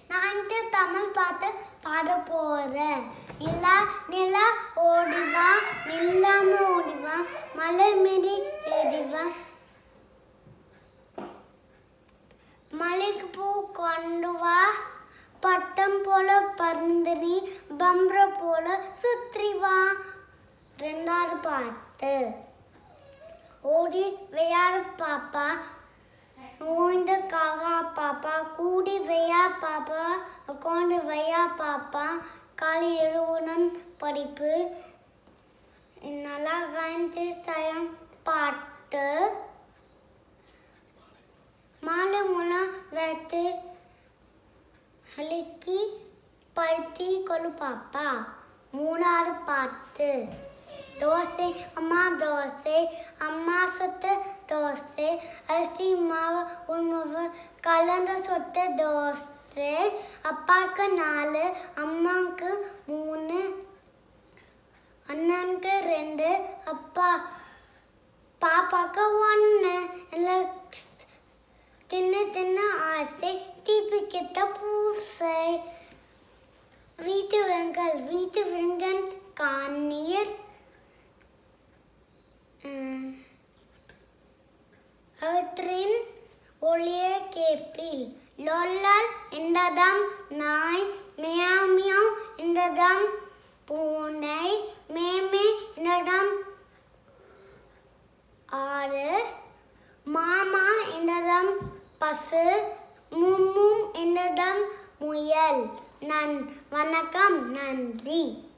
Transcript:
நான் இந்த தமிழ் பாட்டு பாட போறேன் நிலா நிலா ஓடிவா நில்லாம ஓடிவா மலை மீறி ஏறிவா மலைக்கு பூ கொண்டு வா பட்டம் போல பறந்து நீ பம்பர போல சுற்றி வா ரெண்டாவது பாட்டு ஓடி விளையாடு பாப்பா ஓய்ந்த காகா பாப்பா கூடி வையா பாப்பா உட்காந்து வையா பாப்பா காலை எழுவுடன் படிப்பு நல்லா கழிஞ்சு சயம் பாட்டு மாலை மூலம் வைத்து அழுக்கி பருத்தி கொழு பாப்பா மூணாறு பாட்டு தோசை அம்மா தோசை அம்மா சொத்த தோசை அரிசி மாவு உணவு கலந்த சொத்த தோசை அப்பாவுக்கு நாலு அம்மாவுக்கு மூணு அண்ணனுக்கு ரெண்டு அப்பா பாப்பாக்கு ஒன்று எல்லாம் தின்னு தின்னு ஆசை தீபிக்கிட்ட பூசை வீட்டு விலங்கல் வீட்டு விலங்கன் காணீர் உம், அவற்றின் ஒளிய கேப்பில் லொல்லல் என்றதம் நாய் மியாவ் மியாவ் என்றதம் பூனை மேமே என்றதம் ஆறு மாமா என்றதம் பசு மும்மும் என்றதம் முயல் நன் வணக்கம் நன்றி